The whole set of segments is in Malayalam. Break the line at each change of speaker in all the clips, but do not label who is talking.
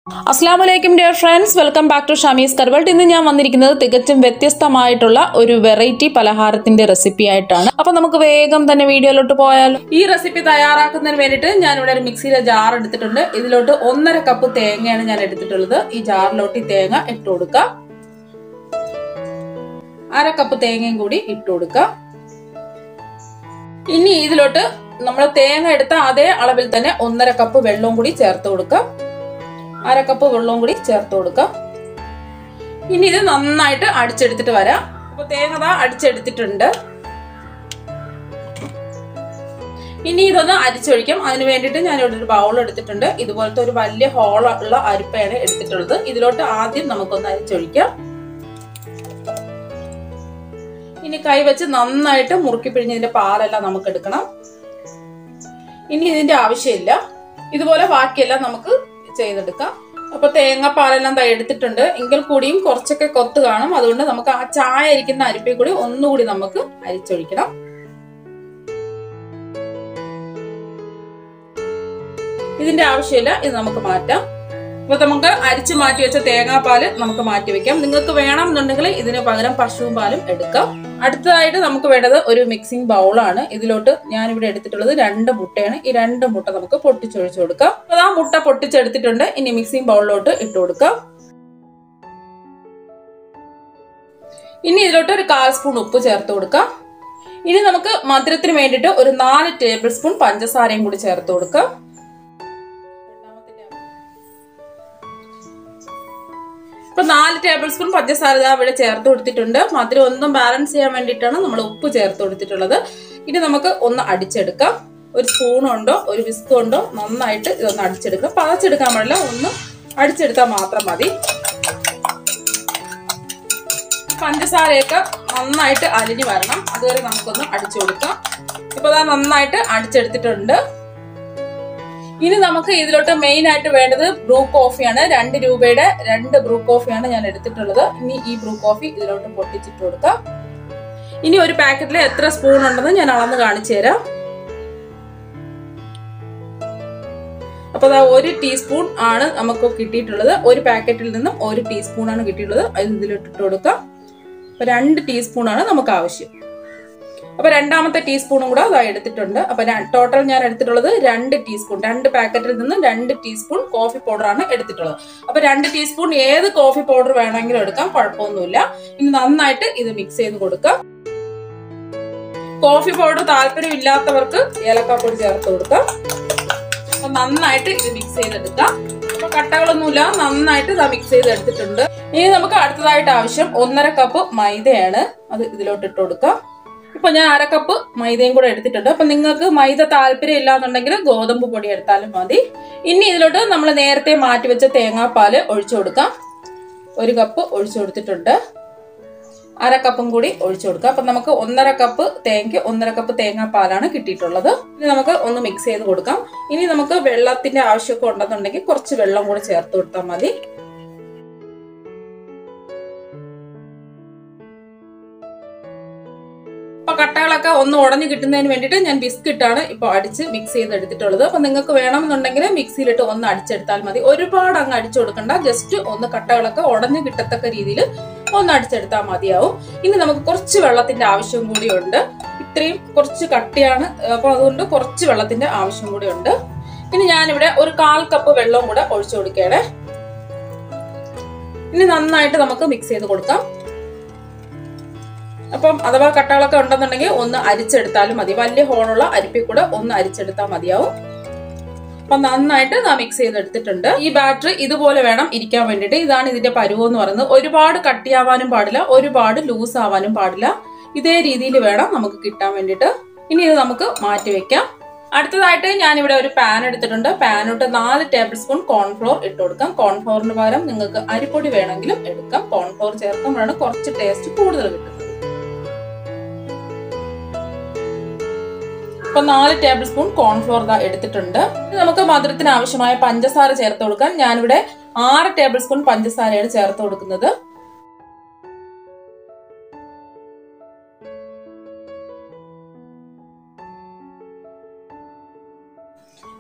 അസ്സാം വലൈക്കും dear friends welcome back to Shamees കർവൾട്ട് ഇന്ന് ഞാൻ വന്നിരിക്കുന്നത് തികച്ചും വ്യത്യസ്തമായിട്ടുള്ള ഒരു വെറൈറ്റി പലഹാരത്തിന്റെ റെസിപ്പി ആയിട്ടാണ് അപ്പൊ നമുക്ക് വേഗം തന്നെ വീഡിയോയിലോട്ട് പോയാലോ ഈ റെസിപ്പി തയ്യാറാക്കുന്നതിന് വേണ്ടിയിട്ട് ഞാൻ ഇവിടെ ഒരു മിക്സിയിലെ ജാർ എടുത്തിട്ടുണ്ട് ഇതിലോട്ട് ഒന്നര കപ്പ് തേങ്ങയാണ് ഞാൻ എടുത്തിട്ടുള്ളത് ഈ ജാറിലോട്ട് ഈ തേങ്ങ ഇട്ട് കൊടുക്കുക അര കപ്പ് തേങ്ങയും കൂടി ഇട്ട് കൊടുക്കുക ഇനി ഇതിലോട്ട് നമ്മൾ തേങ്ങ എടുത്ത അതേ അളവിൽ തന്നെ ഒന്നര കപ്പ് വെള്ളവും കൂടി ചേർത്ത് കൊടുക്കുക അര കപ്പ് വെള്ളവും കൂടി ചേർത്ത് കൊടുക്കാം ഇനി ഇത് നന്നായിട്ട് അടിച്ചെടുത്തിട്ട് വരാം അപ്പൊ തേങ്ങ ദാ അടിച്ചെടുത്തിട്ടുണ്ട് ഇനി ഇതൊന്ന് അരിച്ചൊഴിക്കാം അതിന് വേണ്ടിയിട്ട് ഞാൻ ഇവിടെ ഒരു ബൗൾ എടുത്തിട്ടുണ്ട് ഇതുപോലത്തെ ഒരു വലിയ ഹോൾ ഉള്ള അരിപ്പയാണ് എടുത്തിട്ടുള്ളത് ഇതിലോട്ട് ആദ്യം നമുക്കൊന്ന് അരിച്ചൊഴിക്കാം ഇനി കൈവച്ച് നന്നായിട്ട് മുറുക്കി പിഴിഞ്ഞ് ഇതിന്റെ പാലെല്ലാം നമുക്ക് എടുക്കണം ഇനി ഇതിന്റെ ആവശ്യമില്ല ഇതുപോലെ ബാക്കിയെല്ലാം നമുക്ക് ചെയ്തെടുക്കാം അപ്പൊ തേങ്ങാപ്പാലെല്ലാം ദാ എടുത്തിട്ടുണ്ട് എങ്കിൽ കൂടിയും കുറച്ചൊക്കെ കൊത്ത് കാണും അതുകൊണ്ട് നമുക്ക് ആ ചായ അരിക്കുന്ന അരിപ്പയിൽ കൂടി ഒന്നുകൂടി നമുക്ക് അരിച്ചൊഴിക്കണം ഇതിന്റെ ആവശ്യമില്ല ഇത് നമുക്ക് മാറ്റാം അപ്പൊ നമുക്ക് അരിച്ചു മാറ്റി വെച്ച തേങ്ങാപ്പാല് നമുക്ക് മാറ്റി വെക്കാം നിങ്ങൾക്ക് വേണം എന്നുണ്ടെങ്കിൽ ഇതിന് പകരം പശുവും പാലും എടുക്കാം അടുത്തതായിട്ട് നമുക്ക് വേണ്ടത് ഒരു മിക്സിംഗ് ബൗളാണ് ഇതിലോട്ട് ഞാൻ ഇവിടെ എടുത്തിട്ടുള്ളത് രണ്ട് മുട്ടയാണ് ഈ രണ്ട് മുട്ട നമുക്ക് പൊട്ടിച്ചൊഴിച്ചു കൊടുക്കാം അപ്പൊ ആ മുട്ട പൊട്ടിച്ചെടുത്തിട്ടുണ്ട് ഇനി മിക്സിംഗ് ബൗളിലോട്ട് ഇട്ട് കൊടുക്കാം ഇനി ഇതിലോട്ട് ഒരു കാൽ സ്പൂൺ ഉപ്പ് ചേർത്ത് കൊടുക്കാം ഇനി നമുക്ക് മധുരത്തിന് വേണ്ടിയിട്ട് ഒരു നാല് ടേബിൾ സ്പൂൺ പഞ്ചസാരയും കൂടി ചേർത്ത് കൊടുക്കാം ഇപ്പൊ നാല് ടേബിൾ സ്പൂൺ പഞ്ചസാര ഇവിടെ ചേർത്ത് കൊടുത്തിട്ടുണ്ട് മധുരം ഒന്നും ബാലൻസ് ചെയ്യാൻ വേണ്ടിയിട്ടാണ് നമ്മൾ ഉപ്പ് ചേർത്ത് കൊടുത്തിട്ടുള്ളത് ഇനി നമുക്ക് ഒന്ന് അടിച്ചെടുക്കാം ഒരു സ്പൂൺ ഉണ്ടോ ഒരു വിസ്ക് ഉണ്ടോ നന്നായിട്ട് ഇതൊന്ന് അടിച്ചെടുക്കാം പതച്ചെടുക്കാൻ പാടില്ല ഒന്ന് അടിച്ചെടുത്താൽ മാത്രം മതി പഞ്ചസാരയൊക്കെ നന്നായിട്ട് അലിഞ്ഞു വരണം അതുവരെ നമുക്കൊന്ന് അടിച്ചു കൊടുക്കാം ഇപ്പൊ അതാ നന്നായിട്ട് അടിച്ചെടുത്തിട്ടുണ്ട് ഇനി നമുക്ക് ഇതിലോട്ട് മെയിൻ ആയിട്ട് വേണ്ടത് ബ്രൂ കോഫിയാണ് രണ്ട് രൂപയുടെ രണ്ട് ബ്രൂ കോഫിയാണ് ഞാൻ എടുത്തിട്ടുള്ളത് ഇനി ഈ ബ്രൂ കോഫി ഇതിലോട്ട് പൊട്ടിച്ചിട്ട് കൊടുക്കാം ഇനി ഒരു പാക്കറ്റിൽ എത്ര സ്പൂൺ ഉണ്ടെന്ന് ഞാൻ അളന്ന് കാണിച്ചു തരാം അപ്പൊ അതാ ഒരു ടീസ്പൂൺ ആണ് നമുക്ക് കിട്ടിയിട്ടുള്ളത് ഒരു പാക്കറ്റിൽ നിന്നും ഒരു ടീസ്പൂൺ ആണ് കിട്ടിയിട്ടുള്ളത് അത് ഇതിലിട്ടിട്ട് കൊടുക്കാം അപ്പൊ രണ്ട് ടീസ്പൂൺ ആണ് നമുക്ക് ആവശ്യം അപ്പൊ രണ്ടാമത്തെ ടീസ്പൂണും കൂടെ അതാ എടുത്തിട്ടുണ്ട് അപ്പൊ ടോട്ടൽ ഞാൻ എടുത്തിട്ടുള്ളത് രണ്ട് ടീസ്പൂൺ രണ്ട് പാക്കറ്റിൽ നിന്ന് രണ്ട് ടീസ്പൂൺ കോഫി പൗഡർ ആണ് എടുത്തിട്ടുള്ളത് അപ്പൊ രണ്ട് ടീസ്പൂൺ ഏത് കോഫി പൗഡർ വേണമെങ്കിലും എടുക്കാം കുഴപ്പമൊന്നുമില്ല ഇനി നന്നായിട്ട് ഇത് മിക്സ് ചെയ്ത് കൊടുക്കാം കോഫി പൗഡർ താല്പര്യം ഇല്ലാത്തവർക്ക് ഏലക്കാപ്പൊടി ചേർത്ത് കൊടുക്കാം അപ്പൊ നന്നായിട്ട് ഇത് മിക്സ് ചെയ്തെടുക്കാം അപ്പൊ കട്ടകളൊന്നുമില്ല നന്നായിട്ട് ഇത് മിക്സ് ചെയ്ത് എടുത്തിട്ടുണ്ട് ഇനി നമുക്ക് അടുത്തതായിട്ട് ആവശ്യം ഒന്നര കപ്പ് മൈദയാണ് അത് ഇതിലോട്ട് ഇട്ട് കൊടുക്കാം ഇപ്പൊ ഞാൻ അര കപ്പ് മൈദയും കൂടെ എടുത്തിട്ടുണ്ട് അപ്പൊ നിങ്ങൾക്ക് മൈദ താല്പര്യം ഇല്ലാന്നുണ്ടെങ്കിൽ ഗോതമ്പ് പൊടി എടുത്താലും മതി ഇനി ഇതിലോട്ട് നമ്മൾ നേരത്തെ മാറ്റി വെച്ച തേങ്ങാപ്പാല് ഒഴിച്ചു കൊടുക്കാം ഒരു കപ്പ് ഒഴിച്ചു കൊടുത്തിട്ടുണ്ട് അര കപ്പും കൂടി ഒഴിച്ചു കൊടുക്കാം അപ്പൊ നമുക്ക് ഒന്നര കപ്പ് തേങ്ങയ്ക്ക് ഒന്നര കപ്പ് തേങ്ങാപ്പാലാണ് കിട്ടിയിട്ടുള്ളത് ഇനി നമുക്ക് ഒന്ന് മിക്സ് ചെയ്ത് കൊടുക്കാം ഇനി നമുക്ക് വെള്ളത്തിന്റെ ആവശ്യമൊക്കെ ഉണ്ടെന്നുണ്ടെങ്കിൽ കുറച്ച് വെള്ളം കൂടി ചേർത്ത് കൊടുത്താൽ മതി അപ്പൊ കട്ടകളൊക്കെ ഒന്ന് ഉടഞ്ഞു കിട്ടുന്നതിന് വേണ്ടിയിട്ട് ഞാൻ ബിസ്ക്കറ്റാണ് ഇപ്പൊ അടിച്ച് മിക്സ് ചെയ്ത് എടുത്തിട്ടുള്ളത് അപ്പൊ നിങ്ങൾക്ക് വേണമെന്നുണ്ടെങ്കിൽ മിക്സിയിലിട്ട് ഒന്ന് അടിച്ചെടുത്താൽ മതി ഒരുപാട് അങ്ങ് അടിച്ചു കൊടുക്കണ്ട ജസ്റ്റ് ഒന്ന് കട്ടകളൊക്കെ ഉടഞ്ഞു കിട്ടത്തക്ക രീതിയിൽ ഒന്ന് അടിച്ചെടുത്താൽ മതിയാവും ഇനി നമുക്ക് കുറച്ച് വെള്ളത്തിന്റെ ആവശ്യം കൂടിയുണ്ട് ഇത്രയും കുറച്ച് കട്ടിയാണ് അപ്പൊ അതുകൊണ്ട് കുറച്ച് വെള്ളത്തിന്റെ ആവശ്യം കൂടി ഉണ്ട് ഇനി ഞാനിവിടെ ഒരു കാൽ കപ്പ് വെള്ളവും കൂടെ ഒഴിച്ചു കൊടുക്കുകയാണ് ഇനി നന്നായിട്ട് നമുക്ക് മിക്സ് ചെയ്ത് കൊടുക്കാം അപ്പം അഥവാ കട്ടകളൊക്കെ ഉണ്ടെന്നുണ്ടെങ്കിൽ ഒന്ന് അരിച്ചെടുത്താലും മതി വലിയ ഹോളുള്ള അരിപ്പിൽ കൂടെ ഒന്ന് അരിച്ചെടുത്താൽ മതിയാവും അപ്പൊ നന്നായിട്ട് നാ മിക്സ് ചെയ്തെടുത്തിട്ടുണ്ട് ഈ ബാറ്ററി ഇതുപോലെ വേണം ഇരിക്കാൻ വേണ്ടിയിട്ട് ഇതാണ് ഇതിന്റെ പരുവം എന്ന് പറയുന്നത് ഒരുപാട് കട്ടിയാവാനും പാടില്ല ഒരുപാട് ലൂസ് ആവാനും പാടില്ല ഇതേ രീതിയിൽ വേണം നമുക്ക് കിട്ടാൻ വേണ്ടിയിട്ട് ഇനി ഇത് നമുക്ക് മാറ്റി വെക്കാം അടുത്തതായിട്ട് ഞാൻ ഇവിടെ ഒരു പാൻ എടുത്തിട്ടുണ്ട് പാനോട്ട് നാല് ടേബിൾ സ്പൂൺ കോൺഫ്ലോർ ഇട്ട് കൊടുക്കാം കോൺഫ്ലോറിന് പകരം നിങ്ങൾക്ക് അരിപ്പൊടി വേണമെങ്കിലും എടുക്കാം കോൺഫ്ലോർ ചേർക്കുമ്പോഴാണ് കുറച്ച് ടേസ്റ്റ് കൂടുതൽ കിട്ടുന്നത് ഇപ്പൊ നാല് ടേബിൾ സ്പൂൺ കോൺഫ്ലോർ ദാ എടുത്തിട്ടുണ്ട് ഇനി നമുക്ക് മധുരത്തിന് ആവശ്യമായ പഞ്ചസാര ചേർത്ത് കൊടുക്കാൻ ഞാനിവിടെ ആറ് ടേബിൾ സ്പൂൺ പഞ്ചസാരയാണ് ചേർത്ത് കൊടുക്കുന്നത്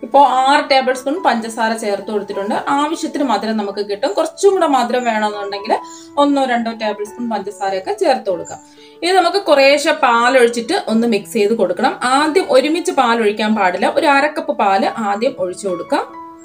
ഇപ്പോൾ ആറ് ടേബിൾ സ്പൂൺ പഞ്ചസാര ചേർത്ത് കൊടുത്തിട്ടുണ്ട് ആവശ്യത്തിന് മധുരം നമുക്ക് കിട്ടും കുറച്ചും കൂടെ മധുരം വേണമെന്നുണ്ടെങ്കിൽ ഒന്നോ രണ്ടോ ടേബിൾ സ്പൂൺ പഞ്ചസാരയൊക്കെ ചേർത്ത് കൊടുക്കാം ഇത് നമുക്ക് കുറേശ്ശെ പാലൊഴിച്ചിട്ട് ഒന്ന് മിക്സ് ചെയ്ത് കൊടുക്കണം ആദ്യം ഒരുമിച്ച് പാൽ ഒഴിക്കാൻ പാടില്ല ഒരു അരക്കപ്പ് പാല് ആദ്യം ഒഴിച്ചു കൊടുക്കാം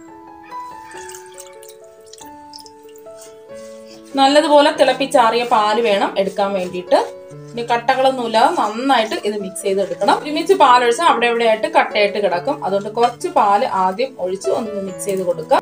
നല്ലതുപോലെ തിളപ്പിച്ചാറിയ പാല് വേണം എടുക്കാൻ വേണ്ടിയിട്ട് ഇനി കട്ടകളൊന്നുമില്ലാതെ നന്നായിട്ട് ഇത് മിക്സ് ചെയ്തെടുക്കണം ഒരുമിച്ച് പാലൊഴിച്ചാൽ അവിടെ ഇവിടെ ആയിട്ട് കട്ടയായിട്ട് കിടക്കും അതുകൊണ്ട് കുറച്ച് പാല് ആദ്യം ഒഴിച്ച് ഒന്ന് മിക്സ് ചെയ്ത് കൊടുക്കുക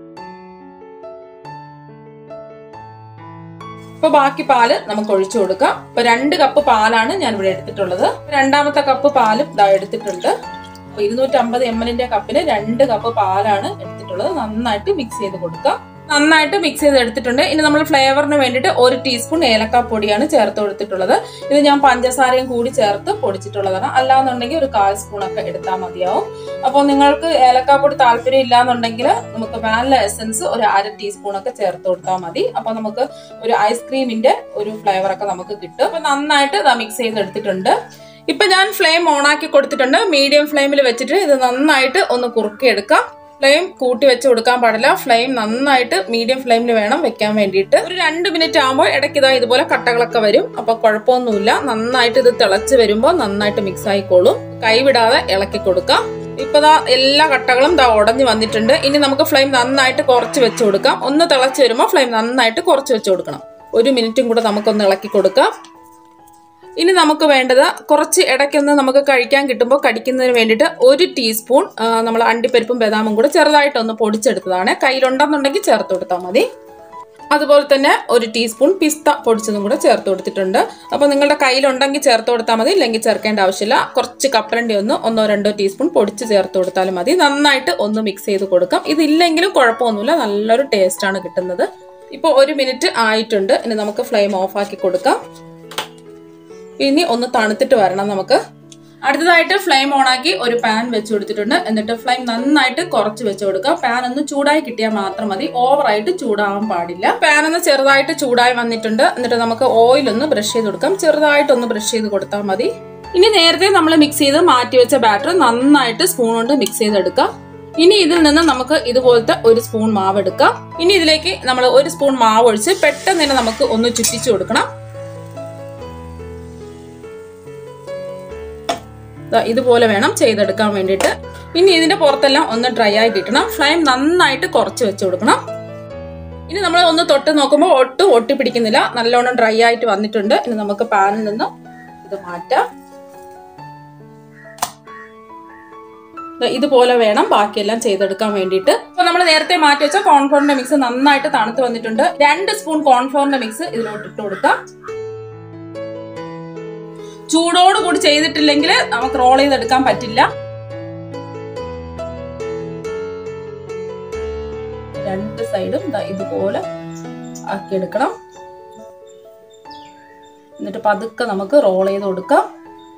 ഇപ്പൊ ബാക്കി പാല് നമുക്ക് ഒഴിച്ചു കൊടുക്കാം ഇപ്പൊ രണ്ട് കപ്പ് പാലാണ് ഞാൻ ഇവിടെ എടുത്തിട്ടുള്ളത് രണ്ടാമത്തെ കപ്പ് പാലും ഇതാ എടുത്തിട്ടുണ്ട് അപ്പൊ ഇരുന്നൂറ്റമ്പത് എം എല്ലിന്റെ കപ്പിന് രണ്ട് കപ്പ് പാലാണ് എടുത്തിട്ടുള്ളത് നന്നായിട്ട് മിക്സ് ചെയ്ത് കൊടുക്കാം നന്നായിട്ട് മിക്സ് ചെയ്ത് എടുത്തിട്ടുണ്ട് ഇനി നമ്മൾ ഫ്ലേവറിന് വേണ്ടിയിട്ട് ഒരു ടീസ്പൂൺ ഏലക്കാപ്പൊടിയാണ് ചേർത്ത് കൊടുത്തിട്ടുള്ളത് ഇത് ഞാൻ പഞ്ചസാരയും കൂടി ചേർത്ത് പൊടിച്ചിട്ടുള്ളതാണ് അല്ലാന്നുണ്ടെങ്കിൽ ഒരു കാൽ സ്പൂൺ ഒക്കെ എടുത്താൽ മതിയാവും അപ്പോൾ നിങ്ങൾക്ക് ഏലക്കാപ്പൊടി താല്പര്യം ഇല്ലാന്നുണ്ടെങ്കിൽ നമുക്ക് വാനില എസൻസ് ഒരു അര ടീസ്പൂൺ ഒക്കെ ചേർത്ത് കൊടുത്താൽ മതി അപ്പൊ നമുക്ക് ഒരു ഐസ്ക്രീമിന്റെ ഒരു ഫ്ലേവർ ഒക്കെ നമുക്ക് കിട്ടും അപ്പൊ നന്നായിട്ട് ഇത് മിക്സ് ചെയ്ത് എടുത്തിട്ടുണ്ട് ഇപ്പൊ ഞാൻ ഫ്ലെയിം ഓൺ ആക്കി കൊടുത്തിട്ടുണ്ട് മീഡിയം ഫ്ലെയിമിൽ വെച്ചിട്ട് ഇത് നന്നായിട്ട് ഒന്ന് കുറുക്കിയെടുക്കാം ഫ്ലെയിം കൂട്ടി വെച്ച് കൊടുക്കാൻ പാടില്ല ഫ്ലെയിം നന്നായിട്ട് മീഡിയം ഫ്ലെയിമിൽ വേണം വെക്കാൻ വേണ്ടിയിട്ട് ഒരു രണ്ട് മിനിറ്റ് ആകുമ്പോൾ ഇടയ്ക്ക് ഇതാ ഇതുപോലെ കട്ടകളൊക്കെ വരും അപ്പൊ കുഴപ്പമൊന്നുമില്ല നന്നായിട്ട് ഇത് തിളച്ച് വരുമ്പോൾ നന്നായിട്ട് മിക്സ് ആയിക്കോളും കൈവിടാതെ ഇളക്കി കൊടുക്കാം ഇപ്പൊ ദാ എല്ലാ കട്ടകളും ദാ ഉടഞ്ഞു വന്നിട്ടുണ്ട് ഇനി നമുക്ക് ഫ്ലെയിം നന്നായിട്ട് കുറച്ച് വെച്ച് കൊടുക്കാം ഒന്ന് തിളച്ച് വരുമ്പോൾ ഫ്ലെയിം നന്നായിട്ട് കുറച്ച് വെച്ച് കൊടുക്കണം ഒരു മിനിറ്റും കൂടെ നമുക്കൊന്ന് ഇളക്കി കൊടുക്കാം ഇനി നമുക്ക് വേണ്ടത് കുറച്ച് ഇടയ്ക്കൊന്ന് നമുക്ക് കഴിക്കാൻ കിട്ടുമ്പോൾ കടിക്കുന്നതിന് വേണ്ടിയിട്ട് ഒരു ടീസ്പൂൺ നമ്മൾ അണ്ടിപ്പരിപ്പും ബദാമും കൂടെ ചെറുതായിട്ടൊന്ന് പൊടിച്ചെടുത്തതാണ് കയ്യിലുണ്ടെന്നുണ്ടെങ്കിൽ ചേർത്ത് കൊടുത്താൽ മതി അതുപോലെ തന്നെ ഒരു ടീസ്പൂൺ പിസ്ത പൊടിച്ചതും കൂടെ ചേർത്ത് കൊടുത്തിട്ടുണ്ട് അപ്പോൾ നിങ്ങളുടെ കയ്യിലുണ്ടെങ്കിൽ ചേർത്ത് കൊടുത്താൽ മതി ഇല്ലെങ്കിൽ ചേർക്കേണ്ട ആവശ്യമില്ല കുറച്ച് കപ്പലണ്ടി ഒന്ന് ഒന്നോ രണ്ടോ ടീസ്പൂൺ പൊടിച്ച് ചേർത്ത് കൊടുത്താലും മതി നന്നായിട്ട് ഒന്ന് മിക്സ് ചെയ്ത് കൊടുക്കാം ഇതില്ലെങ്കിലും കുഴപ്പമൊന്നുമില്ല നല്ലൊരു ടേസ്റ്റാണ് കിട്ടുന്നത് ഇപ്പോൾ ഒരു മിനിറ്റ് ആയിട്ടുണ്ട് ഇനി നമുക്ക് ഫ്ലെയിം ഓഫ് ആക്കി കൊടുക്കാം ഇനി ഒന്ന് തണുത്തിട്ട് വരണം നമുക്ക് അടുത്തതായിട്ട് ഫ്ലെയിം ഓണാക്കി ഒരു പാൻ വെച്ച് കൊടുത്തിട്ടുണ്ട് എന്നിട്ട് ഫ്ലെയിം നന്നായിട്ട് കുറച്ച് വെച്ച് കൊടുക്കുക പാൻ ഒന്ന് ചൂടായി കിട്ടിയാൽ മാത്രം മതി ഓവറായിട്ട് ചൂടാവാൻ പാടില്ല പാൻ ഒന്ന് ചെറുതായിട്ട് ചൂടായി വന്നിട്ടുണ്ട് എന്നിട്ട് നമുക്ക് ഓയിൽ ഒന്ന് ബ്രഷ് ചെയ്ത് കൊടുക്കാം ചെറുതായിട്ടൊന്ന് ബ്രഷ് ചെയ്ത് കൊടുത്താൽ മതി ഇനി നേരത്തെ നമ്മൾ മിക്സ് ചെയ്ത് മാറ്റി വെച്ച ബാറ്റർ നന്നായിട്ട് സ്പൂൺ കൊണ്ട് മിക്സ് ചെയ്തെടുക്കാം ഇനി ഇതിൽ നിന്ന് നമുക്ക് ഇതുപോലത്തെ ഒരു സ്പൂൺ മാവ് എടുക്കാം ഇനി ഇതിലേക്ക് നമ്മൾ ഒരു സ്പൂൺ മാവ് ഒഴിച്ച് പെട്ടെന്ന് തന്നെ നമുക്ക് ഒന്ന് ചുറ്റിച്ചു കൊടുക്കണം ഇതുപോലെ വേണം ചെയ്തെടുക്കാൻ വേണ്ടിയിട്ട് ഇനി ഇതിന്റെ പുറത്തെല്ലാം ഒന്ന് ഡ്രൈ ആയി കിട്ടണം ഫ്ലെയിം നന്നായിട്ട് കുറച്ച് വെച്ച് കൊടുക്കണം ഇനി നമ്മൾ ഒന്ന് തൊട്ട് നോക്കുമ്പോൾ ഒട്ടും ഒട്ടി പിടിക്കുന്നില്ല നല്ലോണം ഡ്രൈ ആയിട്ട് വന്നിട്ടുണ്ട് ഇനി നമുക്ക് പാനിൽ നിന്ന് ഇത് മാറ്റാം ഇതുപോലെ വേണം ബാക്കിയെല്ലാം ചെയ്തെടുക്കാൻ വേണ്ടിയിട്ട് അപ്പൊ നമ്മൾ നേരത്തെ മാറ്റി വെച്ച കോൺഫ്ലോറിന്റെ മിക്സ് നന്നായിട്ട് തണുത്ത് വന്നിട്ടുണ്ട് രണ്ട് സ്പൂൺ കോൺഫ്ലോറിന്റെ മിക്സ് ഇതിലോട്ട് ഇട്ട് കൊടുക്കാം ചൂടോട് കൂടി ചെയ്തിട്ടില്ലെങ്കിൽ നമുക്ക് റോൾ ചെയ്തെടുക്കാൻ പറ്റില്ല രണ്ട് സൈഡും ഇതുപോലെ ആക്കിയെടുക്കണം എന്നിട്ട് പതുക്കെ നമുക്ക് റോൾ ചെയ്ത് കൊടുക്കാം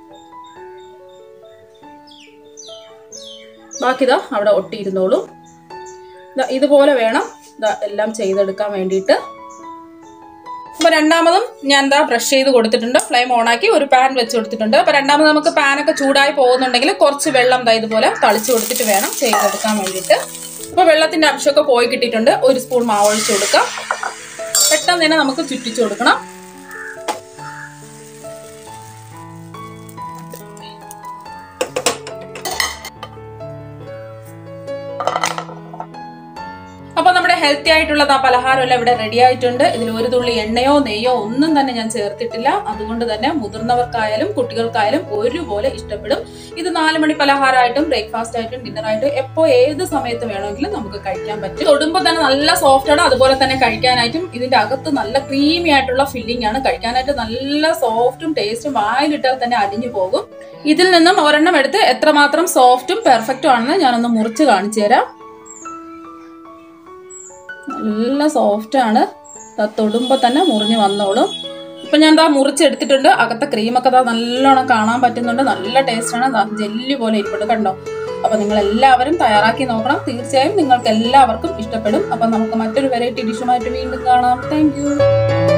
ബാക്കി ഇതാ അവിടെ ഒട്ടിയിരുന്നോളും ഇതുപോലെ വേണം എല്ലാം ചെയ്തെടുക്കാൻ വേണ്ടിയിട്ട് അപ്പൊ രണ്ടാമതും ഞാൻ എന്താ ബ്രഷ് ചെയ്ത് കൊടുത്തിട്ടുണ്ട് ഫ്ലെയിം ഓണാക്കി ഒരു പാൻ വെച്ച് കൊടുത്തിട്ടുണ്ട് അപ്പൊ രണ്ടാമത് നമുക്ക് പാനൊക്കെ ചൂടായി പോകുന്നുണ്ടെങ്കിൽ കുറച്ച് വെള്ളം ദാ ഇതുപോലെ തളിച്ചു കൊടുത്തിട്ട് വേണം ചെയ്തെടുക്കാൻ വേണ്ടിയിട്ട് അപ്പൊ വെള്ളത്തിന്റെ അംശമൊക്കെ പോയി കിട്ടിയിട്ടുണ്ട് ഒരു സ്പൂൺ മാവ് ഒഴിച്ചു കൊടുക്കാം പെട്ടെന്ന് തന്നെ നമുക്ക് ചുറ്റിച്ചു കൊടുക്കണം അപ്പൊ നമ്മുടെ ഹെൽത്തി ആയിട്ടുള്ള ആ പലഹാരം എല്ലാം ഇവിടെ റെഡി ആയിട്ടുണ്ട് ഇതിൽ ഒരു തുള്ളി എണ്ണയോ നെയ്യോ ഒന്നും തന്നെ ഞാൻ ചേർത്തിട്ടില്ല അതുകൊണ്ട് തന്നെ മുതിർന്നവർക്കായാലും കുട്ടികൾക്കായാലും ഒരുപോലെ ഇഷ്ടപ്പെടും ഇത് നാല് മണി പലഹാരമായിട്ടും ബ്രേക്ക്ഫാസ്റ്റ് ആയിട്ടും ഡിന്നർ ആയിട്ടും എപ്പോ ഏത് സമയത്ത് വേണമെങ്കിലും നമുക്ക് കഴിക്കാൻ പറ്റും തൊടുമ്പോൾ തന്നെ നല്ല സോഫ്റ്റ് ആണ് അതുപോലെ തന്നെ കഴിക്കാനായിട്ടും ഇതിന്റെ അകത്ത് നല്ല ക്രീമി ആയിട്ടുള്ള ഫില്ലിംഗ് ആണ് കഴിക്കാനായിട്ട് നല്ല സോഫ്റ്റും ടേസ്റ്റും വായിലിട്ടാൽ തന്നെ അലിഞ്ഞു പോകും ഇതിൽ നിന്നും ഒരെണ്ണം എടുത്ത് എത്രമാത്രം സോഫ്റ്റും പെർഫെക്റ്റും ആണെന്ന് ഞാനൊന്ന് മുറിച്ച് കാണിച്ചു തരാം നല്ല സോഫ്റ്റ് ആണ് തൊടുമ്പോൾ തന്നെ മുറിഞ്ഞ് വന്നോളും ഇപ്പൊ ഞാൻ ദാ മുറിച്ചെടുത്തിട്ടുണ്ട് അകത്തെ ക്രീമൊക്കെ ദാ നല്ലോണം കാണാൻ പറ്റുന്നുണ്ട് നല്ല ടേസ്റ്റ് ആണ് ദാ ജെല്ലി പോലെ ഇരിപ്പുണ്ട് കണ്ടോ അപ്പൊ നിങ്ങൾ എല്ലാവരും തയ്യാറാക്കി നോക്കണം തീർച്ചയായും നിങ്ങൾക്ക് എല്ലാവർക്കും ഇഷ്ടപ്പെടും അപ്പൊ നമുക്ക് മറ്റൊരു വെറൈറ്റി ഡിഷുമായിട്ട് വീണ്ടും കാണാം താങ്ക്